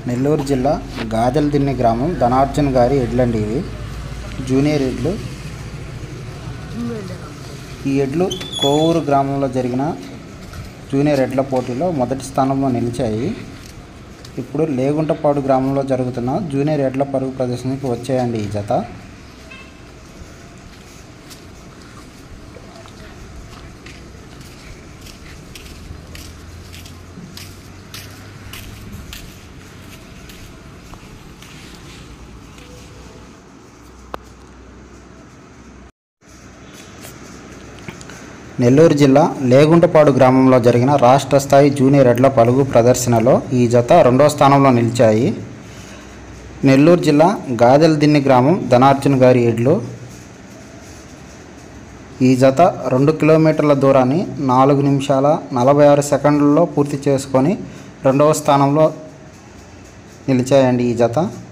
నెల్లూరు జిల్లా గాజలదిన్నె గ్రామం ధనార్జన్ గారి ఎడ్లండి ఇవి జూనియర్ ఎడ్లు ఈ ఎడ్లు కోవూరు గ్రామంలో జరిగిన జూనియర్ ఎడ్ల పోటీలో మొదటి స్థానంలో నిలిచాయి ఇప్పుడు లేగుంటపాడు గ్రామంలో జరుగుతున్న జూనియర్ ఎడ్ల పరుగు ప్రదర్శనకి వచ్చాయండి ఈ జత నెల్లూరు జిల్లా లేగుంటపాడు గ్రామంలో జరిగిన రాష్ట్ర స్థాయి జూనియర్ ఎడ్ల పలుగు ప్రదర్శనలో ఈ జత రెండో స్థానంలో నిలిచాయి నెల్లూరు జిల్లా గాదెలదిన్నె గ్రామం ధనార్జున్ గారి ఎడ్లు ఈ జత రెండు కిలోమీటర్ల దూరాన్ని నాలుగు నిమిషాల నలభై ఆరు సెకండ్లలో పూర్తి చేసుకొని రెండవ స్థానంలో నిలిచాయండి ఈ జత